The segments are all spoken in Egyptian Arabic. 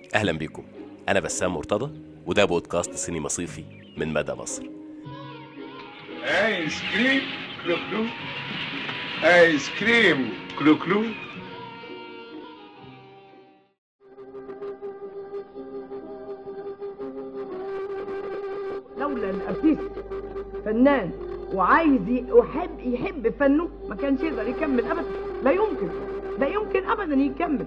اهلا بيكم انا بسام مرتضى وده بودكاست سينما صيفي من مدى مصر ايس كريم كلو كلو ايس كريم كلو كلو لولا الارتيست فنان وعايز ي- يحب يحب فنه ما كانش يقدر يكمل ابدا لا يمكن لا يمكن ابدا يكمل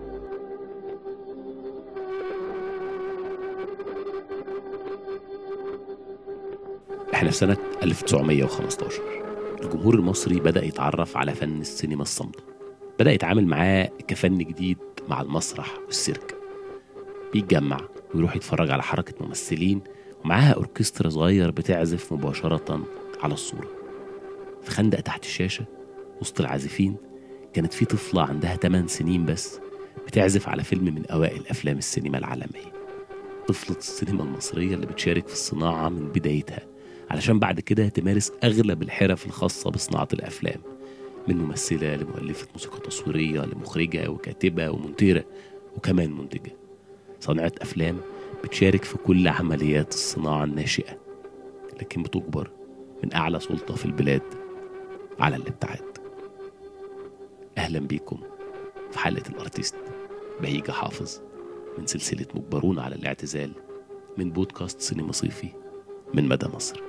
احنا في سنة 1915 الجمهور المصري بدأ يتعرف على فن السينما الصامتة بدأ يتعامل معاه كفن جديد مع المسرح والسيرك بيتجمع ويروح يتفرج على حركة ممثلين ومعاها أوركسترا صغير بتعزف مباشرة على الصورة في خندق تحت الشاشة وسط العازفين كانت في طفلة عندها 8 سنين بس بتعزف على فيلم من أوائل أفلام السينما العالمية طفلة السينما المصرية اللي بتشارك في الصناعة من بدايتها علشان بعد كده تمارس أغلب الحرف الخاصة بصناعة الأفلام من ممثلة لمؤلفة موسيقى تصويرية لمخرجة وكاتبة ومنتجة وكمان منتجة صانعة أفلام بتشارك في كل عمليات الصناعة الناشئة لكن بتجبر من أعلى سلطة في البلاد على الابتعاد أهلا بيكم في حلقة الأرتيست بهيجة حافظ من سلسلة مجبرون على الاعتزال من بودكاست سينما صيفي من مدى مصر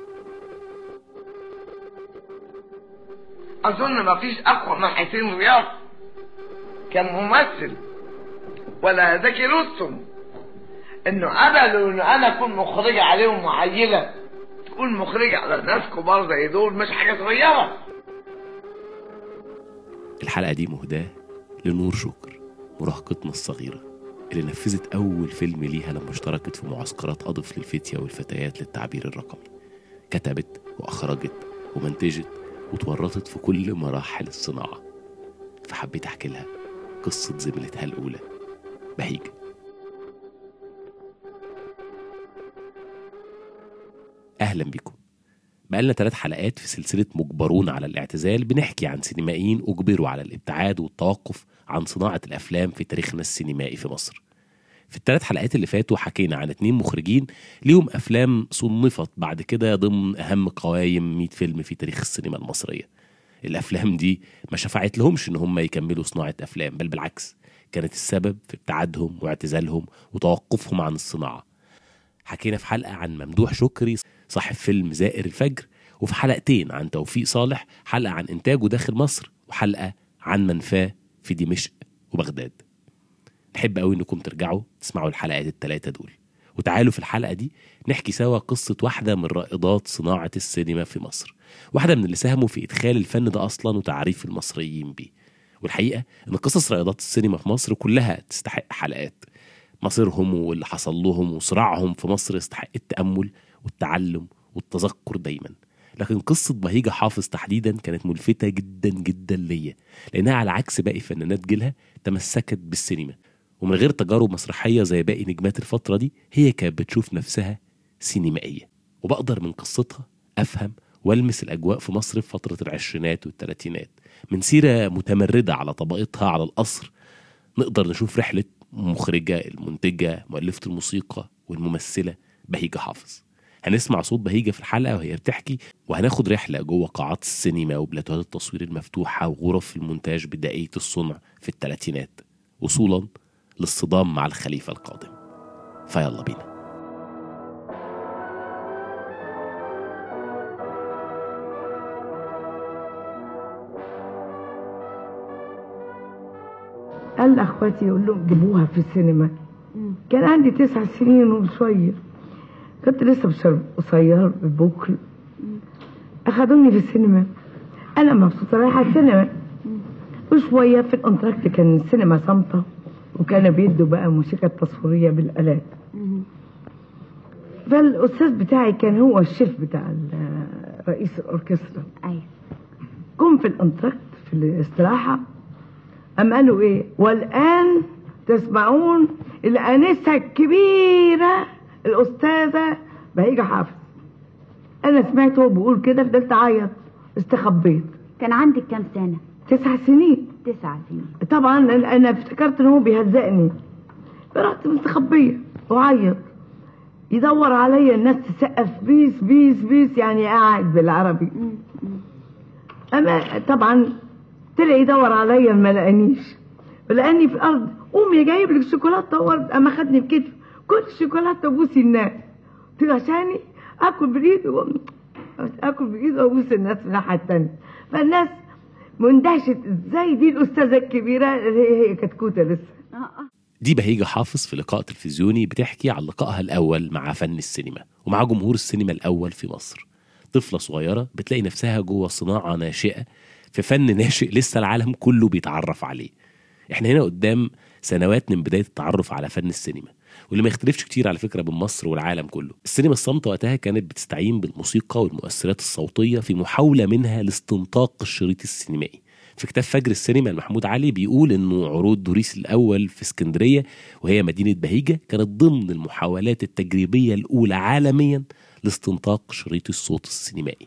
اظن ما فيش اقوى من حسين رياض كممثل ولا زكي رستم انه قبلوا ان انا اكون مخرجة عليهم معيلة تكون مخرجة على ناس كبار زي دول مش حاجة صغيرة الحلقة دي مهداة لنور شكر مراهقتنا الصغيرة اللي نفذت أول فيلم ليها لما اشتركت في معسكرات أضف للفتية والفتيات للتعبير الرقمي كتبت وأخرجت ومنتجت وتورطت في كل مراحل الصناعة فحبيت أحكي لها قصة زميلتها الأولى بهيجة أهلا بكم بقالنا ثلاث حلقات في سلسلة مجبرون على الاعتزال بنحكي عن سينمائيين أجبروا على الابتعاد والتوقف عن صناعة الأفلام في تاريخنا السينمائي في مصر في الثلاث حلقات اللي فاتوا حكينا عن اتنين مخرجين ليهم أفلام صنفت بعد كده ضمن أهم قوايم 100 فيلم في تاريخ السينما المصرية الأفلام دي ما شفعت لهمش إن هم يكملوا صناعة أفلام بل بالعكس كانت السبب في ابتعادهم واعتزالهم وتوقفهم عن الصناعة حكينا في حلقة عن ممدوح شكري صاحب فيلم زائر الفجر وفي حلقتين عن توفيق صالح حلقة عن إنتاجه داخل مصر وحلقة عن منفاه في دمشق وبغداد نحب قوي انكم ترجعوا تسمعوا الحلقات الثلاثة دول وتعالوا في الحلقة دي نحكي سوا قصة واحدة من رائدات صناعة السينما في مصر واحدة من اللي ساهموا في إدخال الفن ده أصلا وتعريف المصريين بيه والحقيقة إن قصص رائدات السينما في مصر كلها تستحق حلقات مصيرهم واللي حصل لهم وصراعهم في مصر يستحق التأمل والتعلم والتذكر دايما لكن قصة بهيجة حافظ تحديدا كانت ملفتة جدا جدا ليا لأنها على عكس باقي فنانات جيلها تمسكت بالسينما ومن غير تجارب مسرحية زي باقي نجمات الفترة دي هي كانت بتشوف نفسها سينمائية وبقدر من قصتها أفهم والمس الأجواء في مصر في فترة العشرينات والثلاثينات من سيرة متمردة على طبقتها على القصر نقدر نشوف رحلة مخرجة المنتجة مؤلفة الموسيقى والممثلة بهيجة حافظ هنسمع صوت بهيجة في الحلقة وهي بتحكي وهناخد رحلة جوه قاعات السينما وبلاتوهات التصوير المفتوحة وغرف المونتاج بدائية الصنع في الثلاثينات وصولا للصدام مع الخليفة القادم فيلا بينا قال لاخواتي يقول لهم جيبوها في السينما كان عندي تسع سنين وشويه كنت لسه بشرب قصير ببكر اخدوني في السينما انا مبسوطه رايحه السينما وشويه في الانتراكت كان السينما صامته وكانوا بيدوا بقى موسيقى التصويريه بالالات فالاستاذ بتاعي كان هو الشيف بتاع ال- رئيس الاوركسترا ايوه قم في الانتراكت في الاستراحه أم قالوا إيه والآن تسمعون الآنسة الكبيرة الأستاذة بهيجة حافظ أنا سمعت هو بيقول كده فضلت أعيط استخبيت كان عندك كام سنة؟ تسع سنين تسع سنين طبعا أنا- أنا افتكرت إن هو بيهزقني فرحت مستخبية وعيط يدور عليا الناس تسقف بيس بيس بيس يعني قاعد بالعربي اما طبعا طلع يدور عليا ما لقانيش لقاني في الارض قومي جايب لك شوكولاته ورد اما خدني بكتفه كل شوكولاته بوسي الناس قلت له عشاني اكل بايدي و... اكل بايدي وابوس الناس من الناحيه الثانيه فالناس مندهشه ازاي دي الاستاذه الكبيره اللي هي هي كتكوته لسه دي بهيجة حافظ في لقاء تلفزيوني بتحكي عن لقائها الأول مع فن السينما ومع جمهور السينما الأول في مصر طفلة صغيرة بتلاقي نفسها جوه صناعة ناشئة في فن ناشئ لسه العالم كله بيتعرف عليه احنا هنا قدام سنوات من بداية التعرف على فن السينما واللي ما يختلفش كتير على فكرة بين مصر والعالم كله السينما الصامتة وقتها كانت بتستعين بالموسيقى والمؤثرات الصوتية في محاولة منها لاستنطاق الشريط السينمائي في كتاب فجر السينما لمحمود علي بيقول انه عروض دوريس الاول في اسكندريه وهي مدينه بهيجه كانت ضمن المحاولات التجريبيه الاولى عالميا لاستنطاق شريط الصوت السينمائي.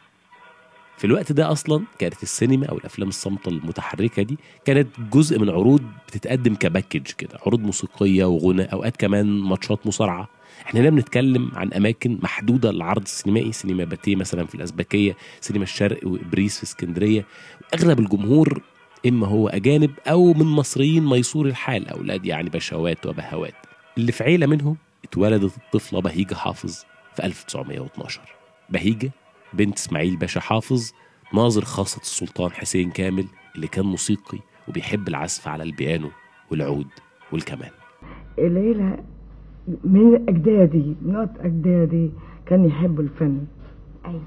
في الوقت ده اصلا كانت السينما او الافلام الصامته المتحركه دي كانت جزء من عروض بتتقدم كباكج كده عروض موسيقيه وغنى اوقات كمان ماتشات مصارعه احنا هنا بنتكلم عن اماكن محدوده للعرض السينمائي سينما باتيه مثلا في الازبكيه سينما الشرق وابريس في اسكندريه اغلب الجمهور اما هو اجانب او من مصريين ميسور الحال اولاد يعني بشوات وبهوات اللي في عيله منهم اتولدت الطفله بهيجه حافظ في 1912 بهيجه بنت اسماعيل باشا حافظ ناظر خاصة السلطان حسين كامل اللي كان موسيقي وبيحب العزف على البيانو والعود والكمان العيلة من أجدادي من أجدادي كان يحبوا الفن ايوه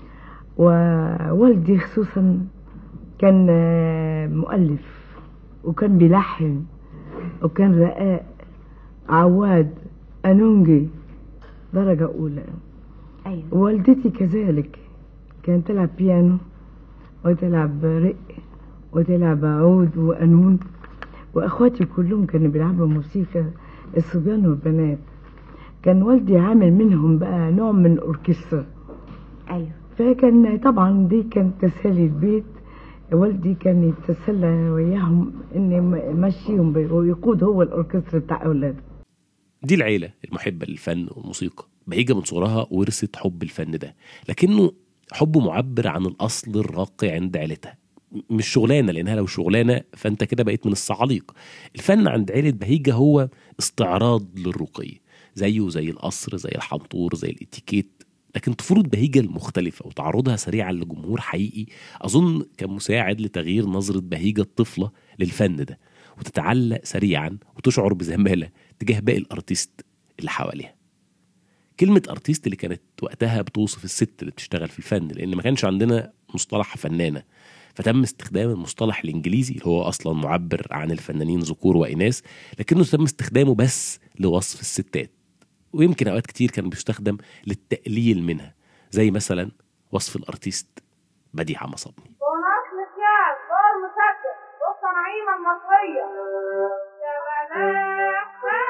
ووالدي خصوصا كان آه، مؤلف وكان بيلحن وكان رقاق عواد أنونجي درجة أولى ايوه والدتي كذلك كانت تلعب بيانو وتلعب رق وتلعب عود وقانون واخواتي كلهم كانوا بيلعبوا موسيقى الصبيان والبنات كان والدي عامل منهم بقى نوع من الاوركسترا ايوه فكان طبعا دي كانت تسالي البيت والدي كان يتسلى وياهم ان يمشيهم بي- ويقود هو الاوركسترا بتاع اولاده دي العيلة المحبة للفن والموسيقى بهيجة من صغرها ورثت حب الفن ده لكنه حب معبر عن الأصل الراقي عند عيلتها م- مش شغلانة لأنها لو شغلانة فأنت كده بقيت من الصعاليق الفن عند عيلة بهيجة هو استعراض للرقي زيه زي القصر زي الحنطور زي الاتيكيت لكن طفولة بهيجة المختلفة وتعرضها سريعا لجمهور حقيقي أظن كان مساعد لتغيير نظرة بهيجة الطفلة للفن ده وتتعلق سريعا وتشعر بزمالة تجاه باقي الارتيست اللي حواليها كلمة ارتيست اللي كانت وقتها بتوصف الست اللي بتشتغل في الفن لأن ما كانش عندنا مصطلح فنانة فتم استخدام المصطلح الإنجليزي اللي هو أصلا معبر عن الفنانين ذكور وإناث لكنه تم استخدامه بس لوصف الستات ويمكن أوقات كتير كان بيستخدم للتقليل منها زي مثلا وصف الارتيست بديعة مصابني ونص مكياج دور مسدس والصناعيم المصرية يا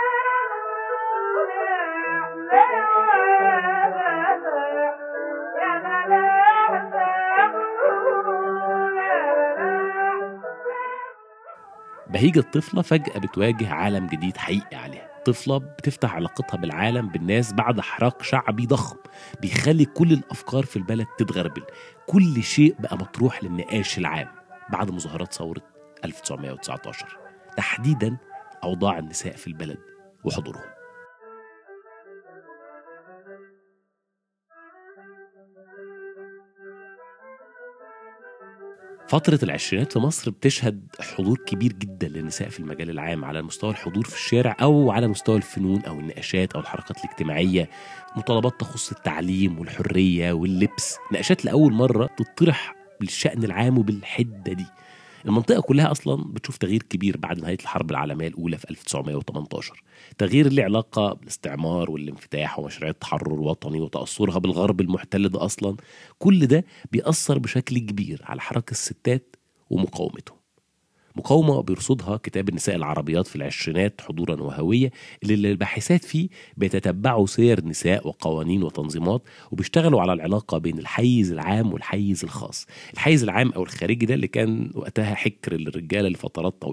بهيجة الطفلة فجأة بتواجه عالم جديد حقيقي عليها طفلة بتفتح علاقتها بالعالم بالناس بعد حراك شعبي ضخم بيخلي كل الأفكار في البلد تتغربل كل شيء بقى مطروح للنقاش العام بعد مظاهرات ثورة 1919 تحديدا أوضاع النساء في البلد وحضورهم فترة العشرينات في مصر بتشهد حضور كبير جدا للنساء في المجال العام على مستوى الحضور في الشارع أو على مستوى الفنون أو النقاشات أو الحركات الاجتماعية مطالبات تخص التعليم والحرية واللبس نقاشات لأول مرة تطرح بالشأن العام وبالحدة دي المنطقة كلها أصلا بتشوف تغيير كبير بعد نهاية الحرب العالمية الأولى في 1918 تغيير اللي علاقة بالاستعمار والانفتاح ومشاريع التحرر الوطني وتأثرها بالغرب المحتل ده أصلا كل ده بيأثر بشكل كبير على حركة الستات ومقاومتهم مقاومة بيرصدها كتاب النساء العربيات في العشرينات حضورا وهوية اللي الباحثات فيه بيتتبعوا سير نساء وقوانين وتنظيمات وبيشتغلوا على العلاقة بين الحيز العام والحيز الخاص الحيز العام أو الخارجي ده اللي كان وقتها حكر للرجالة لفترات طويلة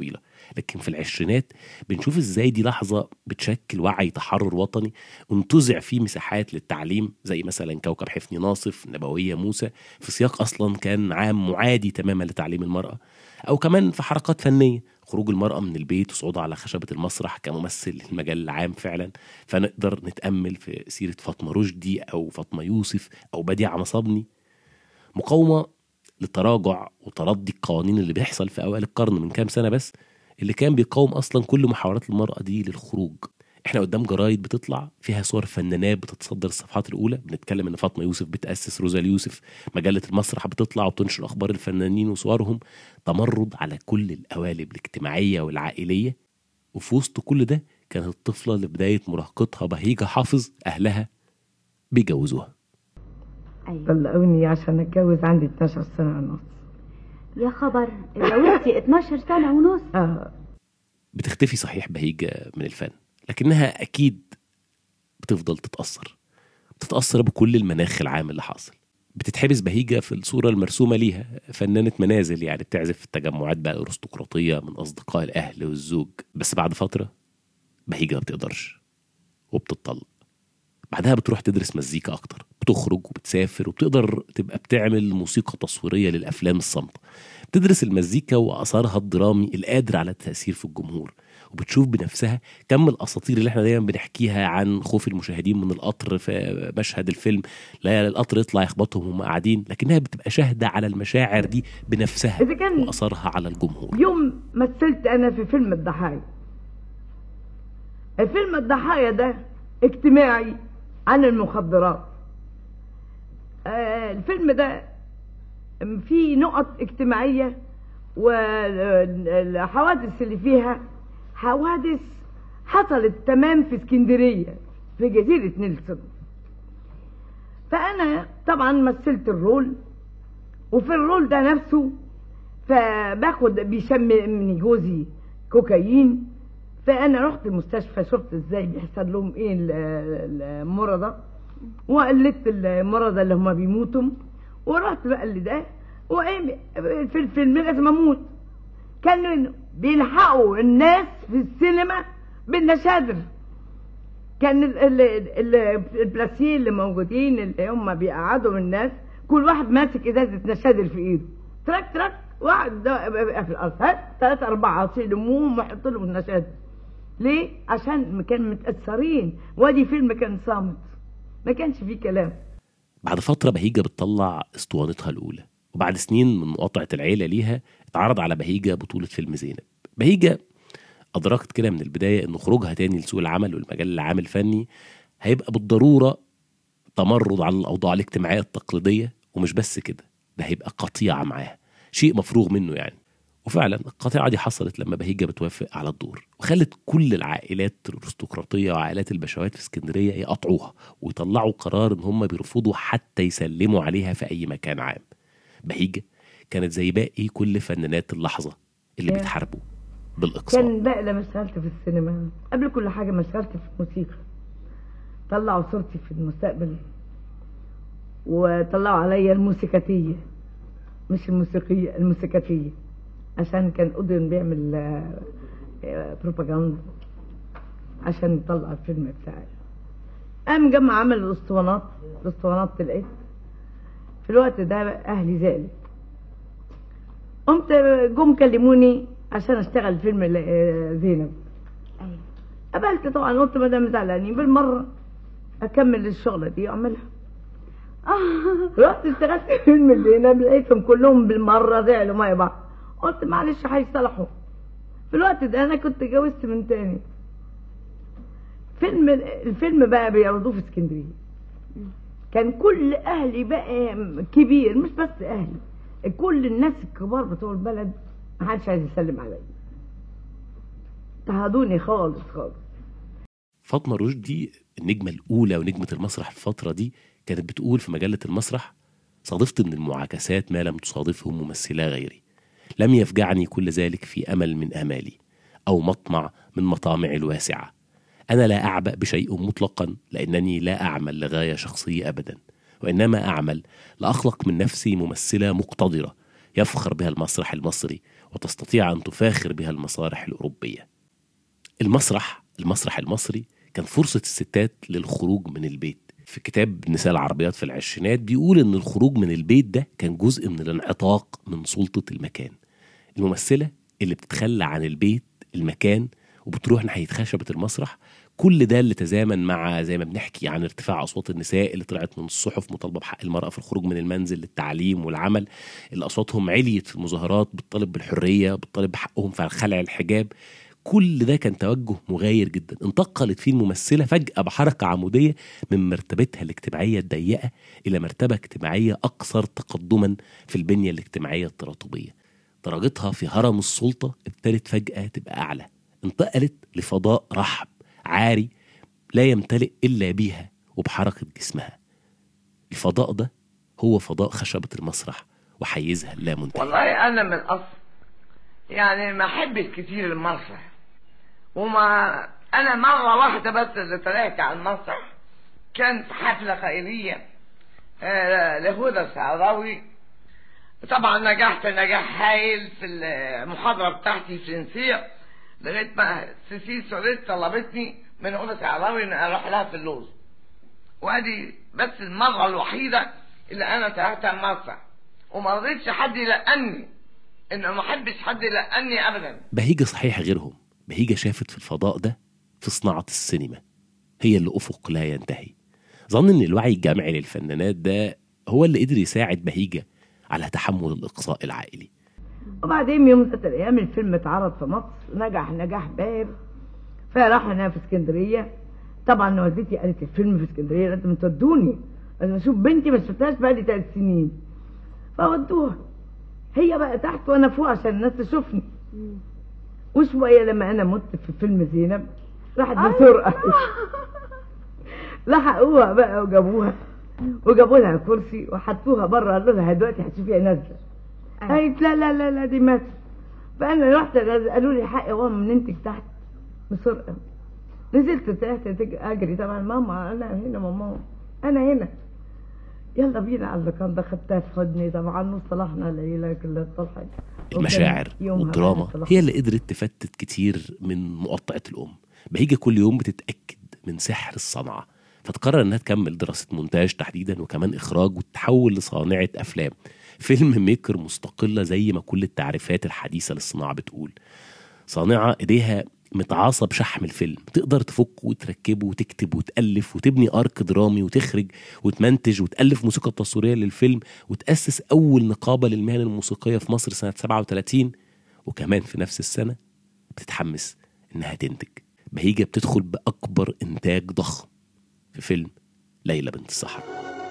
لكن في العشرينات بنشوف ازاي دي لحظة بتشكل وعي تحرر وطني انتزع فيه مساحات للتعليم زي مثلا كوكب حفني ناصف نبوية موسى في سياق أصلا كان عام معادي تماما لتعليم المرأة أو كمان في حركات فنية خروج المرأة من البيت وصعودها على خشبة المسرح كممثل للمجال العام فعلا فنقدر نتأمل في سيرة فاطمة رشدي أو فاطمة يوسف أو بديعة مصابني مقاومة لتراجع وتردي القوانين اللي بيحصل في أوائل القرن من كام سنة بس اللي كان بيقاوم أصلا كل محاولات المرأة دي للخروج احنا قدام جرايد بتطلع فيها صور فنانات بتتصدر الصفحات الاولى بنتكلم ان فاطمه يوسف بتاسس روزا اليوسف مجله المسرح بتطلع وبتنشر اخبار الفنانين وصورهم تمرد على كل القوالب الاجتماعيه والعائليه وفي وسط كل ده كانت الطفله لبدايه مراهقتها بهيجه حافظ اهلها بيجوزوها ايوه طلقوني عشان اتجوز عندي 12 سنه ونص يا خبر اتجوزتي 12 سنه ونص اه بتختفي صحيح بهيجة من الفن لكنها أكيد بتفضل تتأثر بتتأثر بكل المناخ العام اللي حاصل بتتحبس بهيجة في الصورة المرسومة ليها فنانة منازل يعني بتعزف في التجمعات بقى الأرستقراطية من أصدقاء الأهل والزوج بس بعد فترة بهيجة ما بتقدرش وبتطلق بعدها بتروح تدرس مزيكا أكتر بتخرج وبتسافر وبتقدر تبقى بتعمل موسيقى تصويرية للأفلام الصامتة بتدرس المزيكا وأثرها الدرامي القادر على التأثير في الجمهور وبتشوف بنفسها كم الاساطير اللي احنا دايما بنحكيها عن خوف المشاهدين من القطر في مشهد الفيلم لا القطر يطلع يخبطهم وهم قاعدين لكنها بتبقى شاهده على المشاعر دي بنفسها إذا كان- واثرها على الجمهور يوم مثلت انا في فيلم الضحايا الفيلم الضحايا ده اجتماعي عن المخدرات آه، الفيلم ده فيه نقط اجتماعية والحوادث اللي فيها حوادث حصلت تمام في اسكندرية في جزيرة نيلسون فأنا طبعا مثلت الرول وفي الرول ده نفسه فباخد بيشمني جوزي كوكايين فانا رحت المستشفى شفت ازاي بيحصل لهم ايه ال- ال- المرضى وقلدت المرضى اللي هم بيموتوا ورحت بقلد ده وايه في الفيلم لازم اموت كانوا بيلحقوا الناس في السينما بالنشادر كان ال- ال- ال- البلاسيه اللي موجودين اللي هم بيقعدوا الناس كل واحد ماسك ازازه نشادر في ايده ترك ترك واحد ده بقى في الارض هات ثلاثة أربعة يلموهم ويحط لهم النشادر ليه؟ عشان كانوا متأثرين وادي فيلم كان صامت ما كانش فيه كلام بعد فترة بهيجة بتطلع اسطوانتها الأولى وبعد سنين من مقاطعة العيلة ليها اتعرض على بهيجة بطولة فيلم زينب بهيجة أدركت كده من البداية إن خروجها تاني لسوق العمل والمجال العام الفني هيبقى بالضرورة تمرد على الأوضاع الاجتماعية التقليدية ومش بس كده ده هيبقى قطيعة معاها شيء مفروغ منه يعني وفعلا القطيعة دي حصلت لما بهيجة بتوافق على الدور وخلت كل العائلات الارستقراطية وعائلات البشوات في اسكندرية يقطعوها ويطلعوا قرار ان هم بيرفضوا حتى يسلموا عليها في اي مكان عام بهيجة كانت زي باقي كل فنانات اللحظة اللي Yeah. بتحاربوا بالإقصاء كان بقى لما اشتغلت في السينما قبل كل حاجة ما اشتغلت في الموسيقى طلعوا صورتي في المستقبل وطلعوا عليا الموسيقاتية مش الموسيقية الموسيقاتية عشان كان أودن بيعمل آه، آه، بروباجندا عشان يطلع الفيلم بتاعي قام جمع عمل الاسطوانات الاسطوانات طلعت في الوقت ده اهلي زعلت قمت جم كلموني عشان اشتغل فيلم ل- آه، زينب ايوه قبلت طبعا قلت ما دام زعلانين بالمره اكمل الشغله دي واعملها رحت اشتغلت في فيلم زينب لقيتهم كلهم بالمره زعلوا معايا بعض قلت معلش هيصلحوا في الوقت ده انا كنت اتجوزت من تاني فيلم الفيلم بقى بيعرضوه في اسكندريه كان كل اهلي بقى كبير مش بس اهلي كل الناس الكبار بتوع البلد ما حدش عايز يسلم عليا اضطهدوني خالص خالص فاطمة رشدي النجمة الأولى ونجمة المسرح الفترة دي كانت بتقول في مجلة المسرح صادفت من المعاكسات ما لم تصادفه ممثلا غيري لم يفجعني كل ذلك في أمل من آمالي أو مطمع من مطامعي الواسعة أنا لا أعبأ بشيء مطلقا لأنني لا أعمل لغاية شخصية أبدا وإنما أعمل لأخلق من نفسي ممثلة مقتدرة يفخر بها المسرح المصري وتستطيع أن تفاخر بها المسارح الأوروبية المسرح المسرح المصري كان فرصة الستات للخروج من البيت في كتاب نساء العربيات في العشرينات بيقول ان الخروج من البيت ده كان جزء من الانعتاق من سلطة المكان الممثلة اللي بتتخلى عن البيت المكان وبتروح ناحية خشبة المسرح كل ده اللي تزامن مع زي ما بنحكي عن ارتفاع اصوات النساء اللي طلعت من الصحف مطالبه بحق المراه في الخروج من المنزل للتعليم والعمل اللي اصواتهم عليت في المظاهرات بتطالب بالحريه بتطالب بحقهم في خلع الحجاب كل ده كان توجه مغاير جدا انتقلت فيه الممثله فجاه بحركه عموديه من مرتبتها الاجتماعيه الضيقه الى مرتبه اجتماعيه اكثر تقدما في البنيه الاجتماعيه التراتبيه درجتها في هرم السلطه ابتدت فجاه تبقى اعلى انتقلت لفضاء رحب عاري لا يمتلئ الا بيها وبحركه جسمها الفضاء ده هو فضاء خشبه المسرح وحيزها اللامنتهي والله انا من الاصل يعني ما احبش كتير المسرح وما انا مره واحده بس اللي طلعت على المسرح كان في حفله خيريه آه، لهدى السعراوي طبعا نجحت نجاح هايل في المحاضره بتاعتي فرنسيه لغايه ما سيسي سوريت طلبتني من هدى السعراوي ان اروح لها في اللوز وادي بس المره الوحيده اللي انا طلعت على المسرح وما رضيتش حد يلقني ان ما احبش حد يلقني ابدا بهيجة صحيح غيرهم بهيجة شافت في الفضاء ده في صناعة السينما هي اللي أفق لا ينتهي ظن إن الوعي الجمعي للفنانات ده هو اللي قدر يساعد بهيجة على تحمل الإقصاء العائلي وبعدين يوم من الايام الفيلم اتعرض في مصر نجح نجاح باهر فراح هنا في اسكندريه طبعا والدتي قالت الفيلم في اسكندريه لازم تودوني لازم اشوف بنتي ما شفتهاش بقالي ثلاث سنين فودوها هي بقى تحت وانا فوق عشان الناس تشوفني وشويه لما انا مت في فيلم زينب راحت بسرعه لحقوها بقى وجابوها وجابوا لها كرسي وحطوها بره قالوا لها دلوقتي هتشوفيها نازله قالت لا لا لا لا دي ماتت فانا رحت قالوا لي حقي هو من انتك تحت بسرعه نزلت تحت تج- اجري طبعا ماما انا هنا ماما انا هنا يلا بينا على اللقاء ده خدتها في حضني طبعا وصلحنا ليلة كلها صلحت المشاعر يومها والدراما بقى هي اللي قدرت تفتت كتير من مقطعة الأم بهيجة كل يوم بتتأكد من سحر الصنعة فتقرر انها تكمل دراسة مونتاج تحديدا وكمان اخراج وتتحول لصانعة افلام فيلم ميكر مستقلة زي ما كل التعريفات الحديثة للصناعة بتقول صانعة ايديها متعاصة بشحم الفيلم تقدر تفك وتركبه وتكتب وتألف وتبني أرك درامي وتخرج وتمنتج وتألف موسيقى تصويرية للفيلم وتأسس أول نقابة للمهن الموسيقية في مصر سنة 37 وكمان في نفس السنة بتتحمس إنها تنتج بهيجة بتدخل بأكبر إنتاج ضخم في فيلم ليلى بنت الصحراء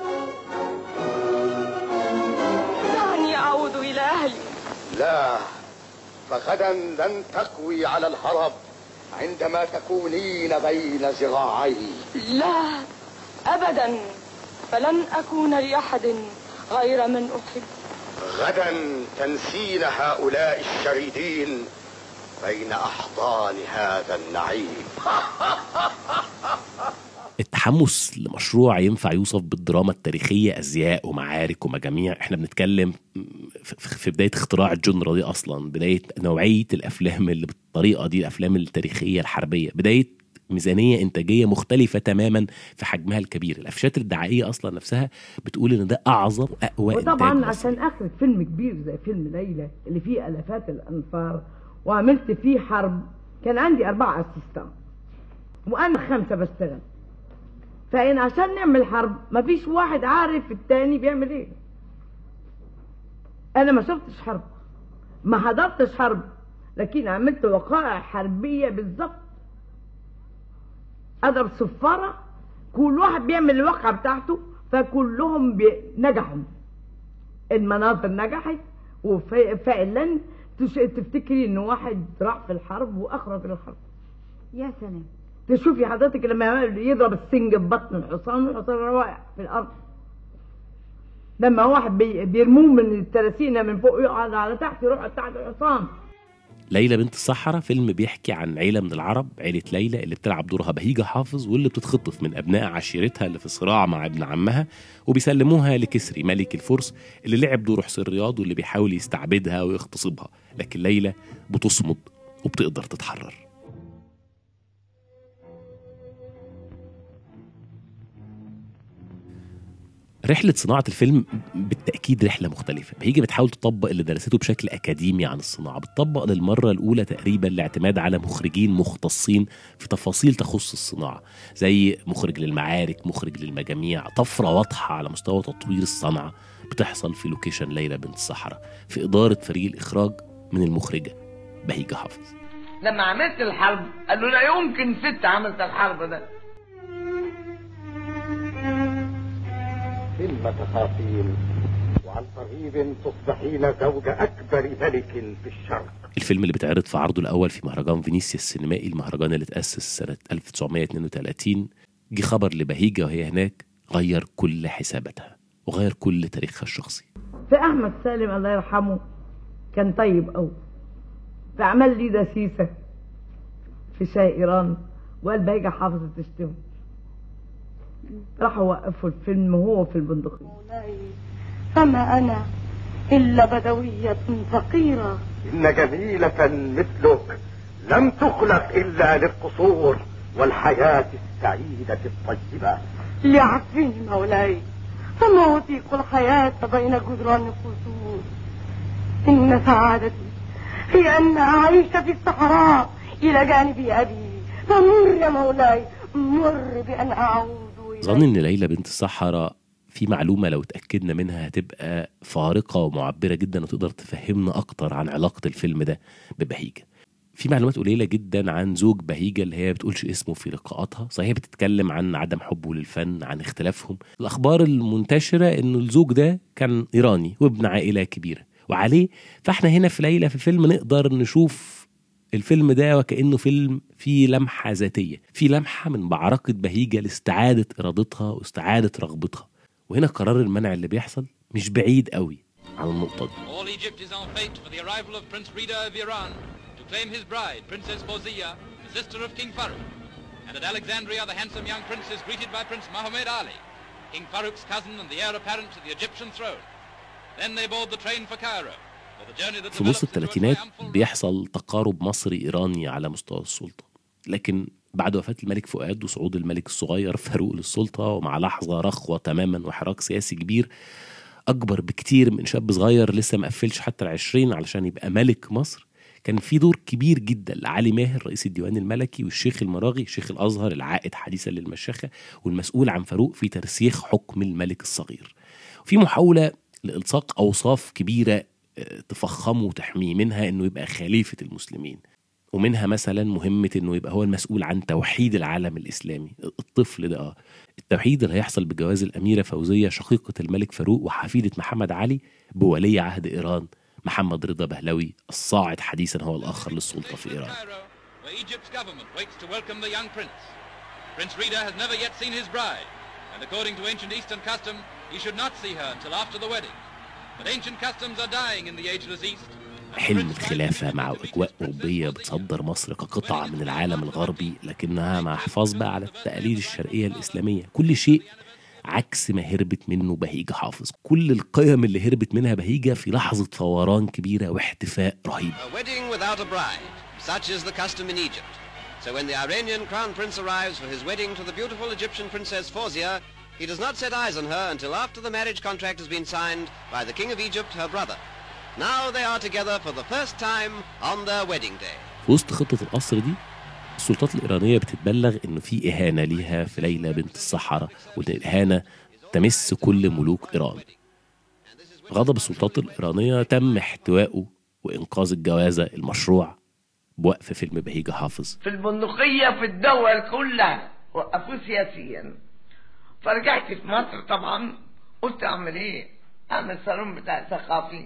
دعني أعود إلى أهلي لا فغدا لن تقوي على الهرب عندما تكونين بين ذراعي لا أبدا فلن أكون لأحد غير من أحب غدا تنسين هؤلاء الشريدين بين احضان هذا النعيم التحمس لمشروع ينفع يوصف بالدراما التاريخية أزياء ومعارك ومجاميع احنا بنتكلم في- في بداية اختراع الجنرا دي أصلا بداية نوعية الأفلام اللي بالطريقة دي الأفلام التاريخية الحربية بداية ميزانية إنتاجية مختلفة تماما في حجمها الكبير الأفشات الدعائية أصلا نفسها بتقول إن ده أعظم وأقوى وطبعا إنتاج عشان اخرج فيلم كبير زي فيلم ليلى اللي فيه الافات الانفار وعملت فيه حرب كان عندي اربعه اسيستان وانا خمسه بشتغل فإن عشان نعمل حرب مفيش واحد عارف التاني بيعمل ايه انا ما شفتش حرب ما حضرتش حرب لكن عملت وقائع حربيه بالظبط اضرب صفاره كل واحد بيعمل الواقعه بتاعته فكلهم بي- نجحوا المناظر نجحت وفعلا تش- تفتكري ان واحد راح في الحرب واخرج الحرب يا سلام تشوفي حضرتك لما يضرب السنج ببطن الحصان والحصان واقع في الارض لما واحد بي- بيرموه من التراسينة من فوق يقعد على تحت يروح على تحت الحصان ليلى بنت الصحراء فيلم بيحكي عن عيلة من العرب عيلة ليلى اللي بتلعب دورها بهيجة حافظ واللي بتتخطف من أبناء عشيرتها اللي في صراع مع ابن عمها وبيسلموها لكسري ملك الفرس اللي لعب دور حسين رياض واللي بيحاول يستعبدها ويغتصبها لكن ليلى بتصمد وبتقدر تتحرر رحلة صناعة الفيلم بالتأكيد رحلة مختلفة بهيجة بتحاول تطبق اللي درسته بشكل أكاديمي عن الصناعة بتطبق للمرة الأولى تقريبا الاعتماد على مخرجين مختصين في تفاصيل تخص الصناعة زي مخرج للمعارك مخرج للمجاميع طفرة واضحة على مستوى تطوير الصنعة بتحصل في لوكيشن ليلى بنت الصحراء في إدارة فريق الإخراج من المخرجة بهيجة حافظ لما عملت الحرب قالوا لا يمكن ست عملت الحرب ده ثم تخافين وعن قريب تصبحين زوج أكبر ملك في الشرق الفيلم اللي بيتعرض في عرضه الأول في مهرجان فينيسيا السينمائي المهرجان اللي اتأسس سنة 1932 جه خبر لبهيجة وهي هناك غير كل حساباتها وغير كل تاريخها الشخصي في احمد سالم الله يرحمه كان طيب قوي فعمل لي دسيسه في شاي ايران وقال بهيجة حافظة تشتمه راحوا وقفوا الفيلم وهو في البندقية مولاي فما أنا إلا بدوية فقيرة إن جميلة مثلك لم تخلق إلا للقصور والحياة السعيدة الطيبة ليعفني مولاي فما أطيق الحياة بين جدران القصور إن سعادتي هي أن أعيش في الصحراء إلى جانب أبي فمر يا مولاي مر بأن أعود إلى ظن ان ليلى بنت الصحراء في معلومة لو اتأكدنا منها هتبقى فارقة ومعبرة جدا وتقدر تفهمنا أكتر عن علاقة الفيلم ده ببهيجة في معلومات قليلة جدا عن زوج بهيجة اللي هي بتقولش اسمه في لقاءاتها صحيح بتتكلم عن عدم حبه للفن عن اختلافهم الأخبار المنتشرة إنه الزوج ده كان إيراني وابن عائلة كبيرة وعليه فاحنا هنا في ليلى في الفيلم نقدر نشوف الفيلم ده وكأنه فيلم فيه لمحة ذاتية فيه لمحة من بعرقة بهيجة لاستعادة إرادتها واستعادة رغبتها وهنا قرار المنع اللي بيحصل مش بعيد قوي عن النقطة دي All Egypt is en fête for the arrival of Prince Rida of Iran to claim his bride, Princess Fawzia, the sister of King Farouk. And at Alexandria, the handsome young prince is greeted by Prince Mohammed Ali, King Farouk's cousin and the heir apparent to the Egyptian throne. Then they board the train for Cairo. for the journey that في نص develops into a الثلاثينات triumphal بيحصل تقارب مصري إيراني على مستوى السلطة لكن بعد وفاة الملك فؤاد وصعود الملك الصغير فاروق للسلطة ومع لحظة رخوة تماما وحراك سياسي كبير أكبر بكتير من شاب صغير لسه ما قفلش حتى العشرين علشان يبقى ملك مصر كان في دور كبير جدا لعلي ماهر رئيس الديوان الملكي والشيخ المراغي شيخ الأزهر العائد حديثا للمشيخة والمسؤول عن فاروق في ترسيخ حكم الملك الصغير في محاولة لإلصاق أوصاف كبيرة آه، تفخمه وتحميه منها انه يبقى خليفه المسلمين ومنها مثلا مهمه انه يبقى هو المسؤول عن توحيد العالم الاسلامي الطفل ده اه التوحيد اللي هيحصل بجواز الاميره فوزيه شقيقه الملك فاروق وحفيده محمد علي بولي عهد ايران محمد رضا بهلوي الصاعد حديثا هو الاخر للسلطه في ايران Cairo, where Egypt's government waits to welcome the young prince. Prince Rida has never yet seen his bride, and according to ancient Eastern custom, he should not see her until after the wedding. But ancient customs are dying in the ageless East. and the حلم prince الخلافة rises مع to أجواء Egypt's أوروبية princess بتصدر مصر كقطعة من العالم الغربي لكنها مع حفاظ بقى على التقاليد الشرقية الإسلامية كل شيء عكس ما هربت منه بهيجة حافظ كل القيم اللي هربت منها بهيجة في لحظة فوران كبيرة واحتفاء رهيب A wedding without a bride. Such is the custom in Egypt. So when the Iranian crown prince arrives for his wedding to the beautiful Egyptian princess Fawzia, he does not set eyes on her until after the marriage contract has been signed by the king of Egypt, her brother. Now they are together for the first time on their wedding day. في وسط خطة القصر دي السلطات الإيرانية بتتبلغ إنه في إهانة ليها في ليلى بنت الصحراء وإن الإهانة تمس كل ملوك إيران غضب السلطات الإيرانية تم احتوائه وإنقاذ الجوازة المشروع بوقف فيلم بهيجة حافظ في البندقية في الدول كلها وقفوه سياسيا فرجعت في مصر طبعا قلت اعمل ايه اعمل صالون بتاع ثقافي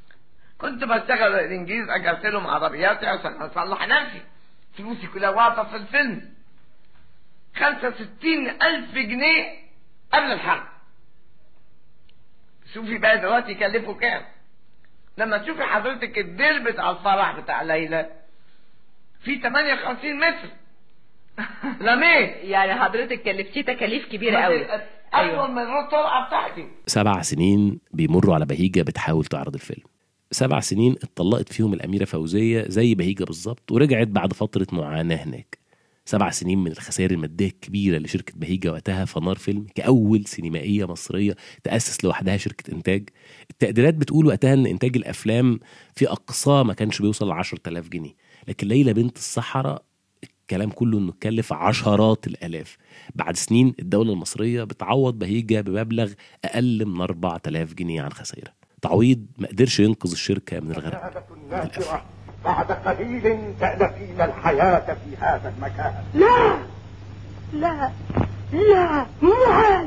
كنت بشتغل الانجليز اجرت لهم عربياتي عشان اصلح نفسي فلوسي كلها واقفه في الفيلم خمسة وستين ألف جنيه قبل الحرب شوفي بقى دلوقتي يكلفوا كام لما تشوفي حضرتك الدير بتاع الفرح بتاع ليلى في 58 متر لمين يعني حضرتك كلفتيه تكاليف كبيره قوي اطول من الطلعه بتاعتي سبع سنين بيمروا على بهيجة بتحاول تعرض الفيلم سبع سنين اتطلقت فيهم الأميرة فوزية زي بهيجة بالظبط ورجعت بعد فترة معاناة هناك سبع سنين من الخسائر المادية الكبيرة لشركة بهيجة وقتها فنار فيلم كأول سينمائية مصرية تأسس لوحدها شركة إنتاج التقديرات بتقول وقتها إن إنتاج الأفلام في أقصاه ما كانش بيوصل ل 10000 جنيه لكن ليلى بنت الصحراء الكلام كله انه اتكلف عشرات الالاف بعد سنين الدوله المصريه بتعوض بهيجه بمبلغ اقل من 4000 جنيه عن خسائرها تعويض ما قدرش ينقذ الشركه من الغرق نافرة بعد قليل تألفين الحياة في هذا المكان لا لا لا محال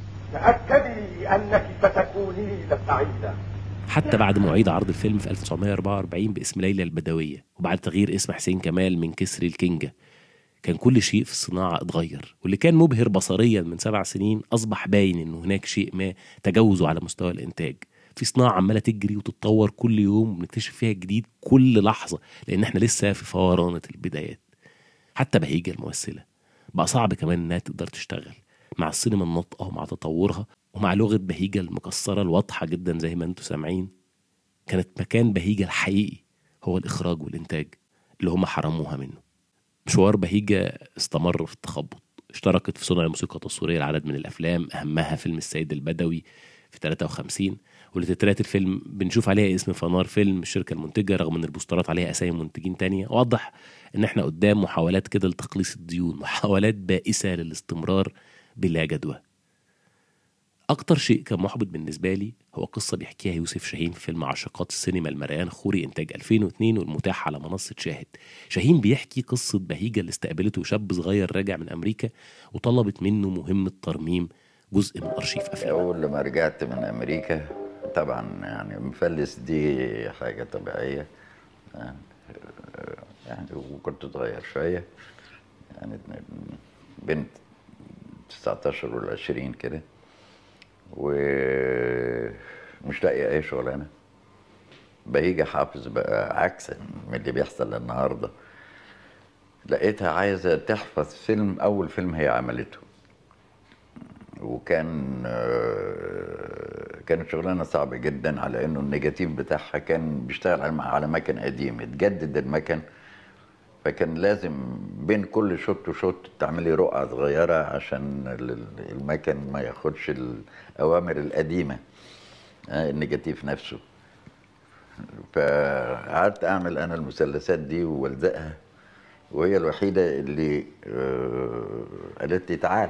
تأكدي أنك ستكونين سعيدة حتى بعد مواعيد عرض الفيلم في 1944 باسم ليلى البدوية وبعد تغيير اسم حسين كمال من كسري الكينجة كان كل شيء في الصناعة اتغير واللي كان مبهر بصريا من سبع سنين أصبح باين إنه هناك شيء ما تجاوزه على مستوى الإنتاج في صناعة عمالة تجري وتتطور كل يوم وبنكتشف فيها جديد كل لحظة لأن احنا لسه في فورانة البدايات حتى بهيجة الممثلة بقى صعب كمان إنها تقدر تشتغل مع السينما الناطقة ومع تطورها ومع لغة بهيجة المكسرة الواضحة جدا زي ما انتم سامعين كانت مكان بهيجة الحقيقي هو الإخراج والإنتاج اللي هم حرموها منه مشوار بهيجة استمر في التخبط اشتركت في صنع موسيقى تصويرية لعدد من الأفلام أهمها فيلم السيد البدوي في 53 ولتترات الفيلم بنشوف عليها اسم فنار فيلم الشركة المنتجة رغم ان البوسترات عليها اسامي منتجين تانية واضح ان احنا قدام محاولات كده لتقليص الديون محاولات بائسة للاستمرار بلا جدوى أكتر شيء كان محبط بالنسبة لي هو قصة بيحكيها يوسف شاهين في فيلم عاشقات السينما المريان خوري إنتاج 2002 والمتاح على منصة شاهد شاهين بيحكي قصة بهيجة اللي استقبلته شاب صغير راجع من أمريكا وطلبت منه مهمة ترميم جزء من أرشيف أفلام أول ما رجعت من أمريكا طبعا يعني مفلس دي حاجة طبيعية يعني, يعني وكنت صغير شوية يعني بنت 19 ولا 20 كده ومش لاقي اي شغلانه بيجي حافظ بقى عكس من اللي بيحصل النهارده لقيتها عايزه تحفظ فيلم اول فيلم هي عملته وكان كانت شغلانه صعبه جدا على انه النيجاتيف بتاعها كان بيشتغل على مكن قديم اتجدد المكن فكان لازم بين كل شوط وشوط تعملي رقعة صغيرة عشان المكن ما ياخدش الأوامر القديمة النيجاتيف نفسه فقعدت أعمل أنا المثلثات دي وألزقها وهي الوحيدة اللي قالت لي تعالى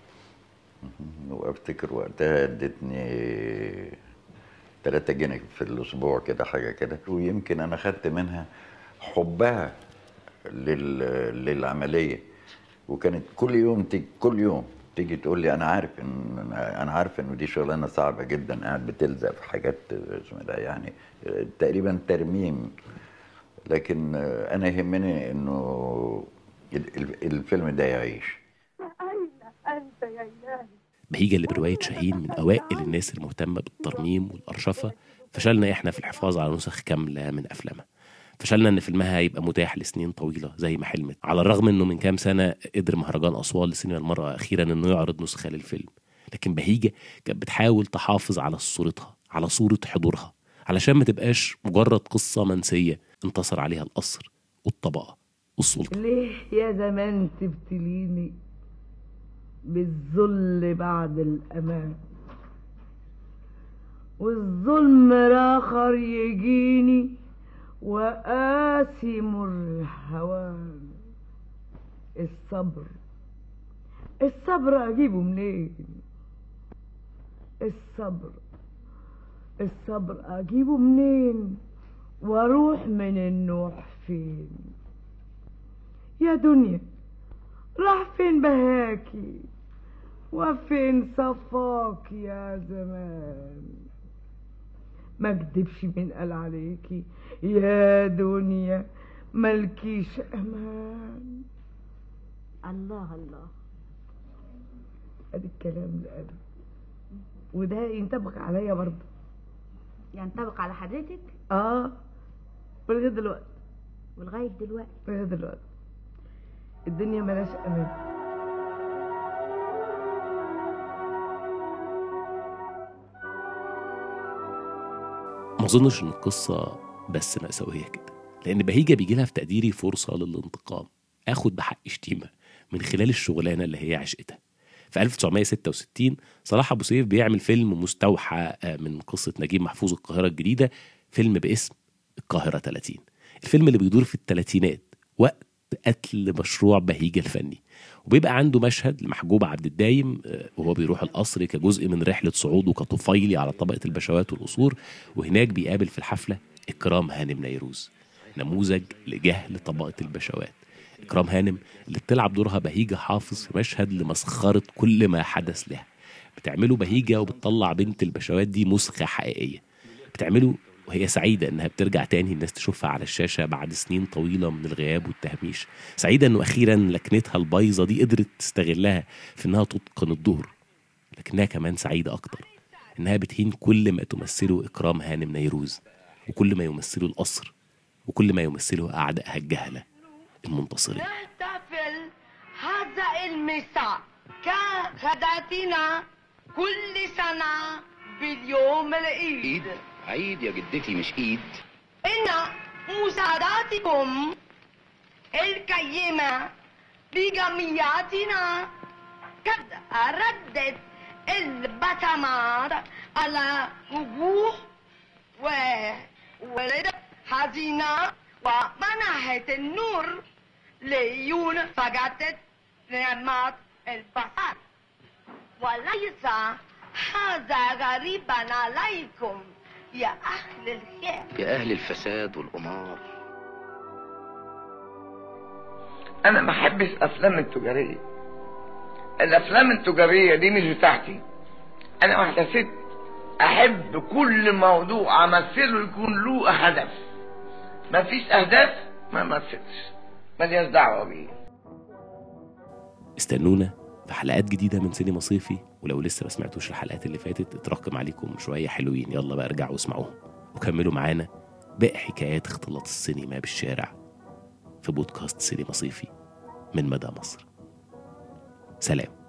وافتكر وقتها ادتني 3 جنيه في الاسبوع كده حاجه كده ويمكن انا خدت منها حبها لل... للعمليه وكانت كل يوم تيجي كل يوم تيجي تقول لي انا عارف ان انا عارف انه دي شغلانه صعبه جدا قاعد بتلزق في حاجات اسمها ده يعني تقريبا ترميم لكن انا يهمني انه الفيلم ده يعيش أين أنت يا إلهي بهيجة اللي برواية شاهين من أوائل الناس المهتمة بالترميم والأرشفة فشلنا إحنا في الحفاظ على نسخ كاملة من أفلامها فشلنا ان فيلمها يبقى متاح لسنين طويله زي ما حلمت على الرغم انه من كام سنه قدر مهرجان اسوان لسينما المراه اخيرا انه يعرض نسخه للفيلم لكن بهيجه كانت بتحاول تحافظ على صورتها على صوره حضورها علشان ما تبقاش مجرد قصه منسيه انتصر عليها القصر والطبقه والسلطه ليه يا زمان تبتليني بالذل بعد الأمان والظلم الآخر يجيني وآثم الهوان الصبر الصبر أجيبه منين الصبر الصبر أجيبه منين واروح من النوح فين يا دنيا راح فين بهاكي وفين صفاك يا زمان ما اكدبش من قال عليكي يا دنيا ملكيش امان الله الله ادي الكلام اللي قاله وده ينطبق عليا برضه ينطبق على حضرتك اه ولغايه دلوقتي ولغايه دلوقتي لغايه دلوقتي الدنيا ملاش امان ما اظنش ان القصه بس مأساوية كده لان بهيجه بيجي لها في تقديري فرصه للانتقام اخد بحق شتيمه من خلال الشغلانه اللي هي عشقتها في 1966 صلاح ابو سيف بيعمل فيلم مستوحى آه، من قصه نجيب محفوظ القاهره الجديده فيلم باسم القاهره 30 الفيلم اللي بيدور في الثلاثينات وقت قتل مشروع بهيجه الفني وبيبقى عنده مشهد لمحجوب عبد الدايم آه، وهو بيروح القصر كجزء من رحله صعوده كطفيلي على طبقه البشوات والقصور وهناك بيقابل في الحفله اكرام هانم نيروز نموذج لجهل طبقه البشوات اكرام هانم اللي بتلعب دورها بهيجه حافظ في مشهد لمسخره كل ما حدث لها بتعمله بهيجه وبتطلع بنت البشوات دي مسخه حقيقيه بتعمله وهي سعيدة إنها بترجع تاني الناس تشوفها على الشاشة بعد سنين طويلة من الغياب والتهميش سعيدة إنه أخيرا لكنتها البايظة دي قدرت تستغلها في إنها تتقن الدور لكنها كمان سعيدة أكتر إنها بتهين كل ما تمثله إكرام هانم نيروز وكل ما يمثله القصر وكل ما يمثله أعدائها الجهلة المنتصرين نحتفل هذا المساء كغداتنا كل سنة باليوم العيد عيد يا جدتي مش ايد إن مساعداتكم القيمة لجمعياتنا قد ردت البسمات على وجوه وولد حزينة ومنحت النور لعيون فقدت نعمات البصر وليس هذا غريبا عليكم يا أهل الخير يا اهل الفساد والقمار انا ما بحبش الافلام التجاريه الافلام التجاريه دي مش بتاعتي انا واحده ست احب كل موضوع امثله يكون له هدف ما فيش اهداف ما مثلش ماليش دعوه بيه استنونا في حلقات جديدة من سينما صيفي ولو لسه ما سمعتوش الحلقات اللي فاتت اترقم عليكم شوية حلوين يلا بقى ارجعوا واسمعوهم وكملوا معانا باقي حكايات اختلاط السينما بالشارع في بودكاست سينما صيفي من مدى مصر سلام